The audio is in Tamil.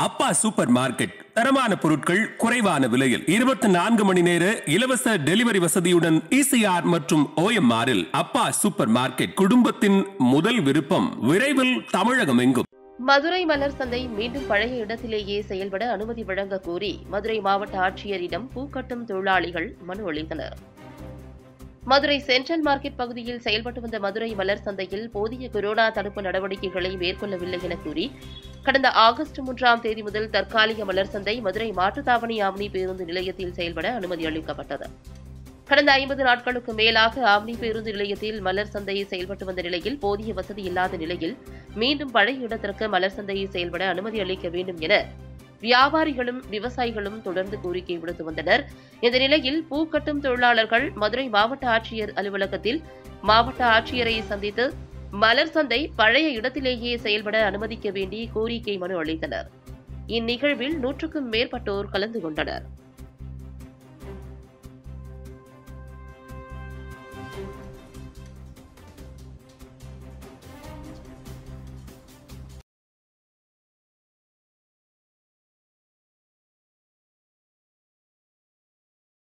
அப்பா சூப்பர் மார்க்கெட் தரமான பொருட்கள் குறைவான விலையில் இருபத்தி நான்கு மணி நேர இலவச டெலிவரி வசதியுடன் இசிஆர் மற்றும் ஓஎம்ஆரில் அப்பா சூப்பர் மார்க்கெட் குடும்பத்தின் முதல் விருப்பம் விரைவில் தமிழகம் எங்கும் மதுரை மலர் சந்தை மீண்டும் பழைய இடத்திலேயே செயல்பட அனுமதி வழங்க கோரி மதுரை மாவட்ட ஆட்சியரிடம் பூக்கட்டும் தொழிலாளிகள் மனு அளித்தனர் மதுரை சென்ட்ரல் மார்க்கெட் பகுதியில் செயல்பட்டு வந்த மதுரை மலர் சந்தையில் போதிய கொரோனா தடுப்பு நடவடிக்கைகளை மேற்கொள்ளவில்லை என கூறி கடந்த ஆகஸ்ட் மூன்றாம் தேதி முதல் தற்காலிக மலர் சந்தை மதுரை மாட்டுத்தாவணி ஆம்னி பேருந்து நிலையத்தில் செயல்பட அனுமதி அளிக்கப்பட்டது கடந்த ஐம்பது நாட்களுக்கு மேலாக ஆம்னி பேருந்து நிலையத்தில் மலர் சந்தை செயல்பட்டு வந்த நிலையில் போதிய வசதி இல்லாத நிலையில் மீண்டும் பழைய இடத்திற்கு மலர் சந்தை செயல்பட அனுமதி அளிக்க வேண்டும் என வியாபாரிகளும் விவசாயிகளும் தொடர்ந்து கோரிக்கை விடுத்து வந்தனர் இந்த நிலையில் பூக்கட்டும் தொழிலாளர்கள் மதுரை மாவட்ட ஆட்சியர் அலுவலகத்தில் மாவட்ட ஆட்சியரை சந்தித்து மலர் சந்தை பழைய இடத்திலேயே செயல்பட அனுமதிக்க வேண்டி கோரிக்கை மனு அளித்தனர் இந்நிகழ்வில் நூற்றுக்கும் மேற்பட்டோர் கலந்து கொண்டனர்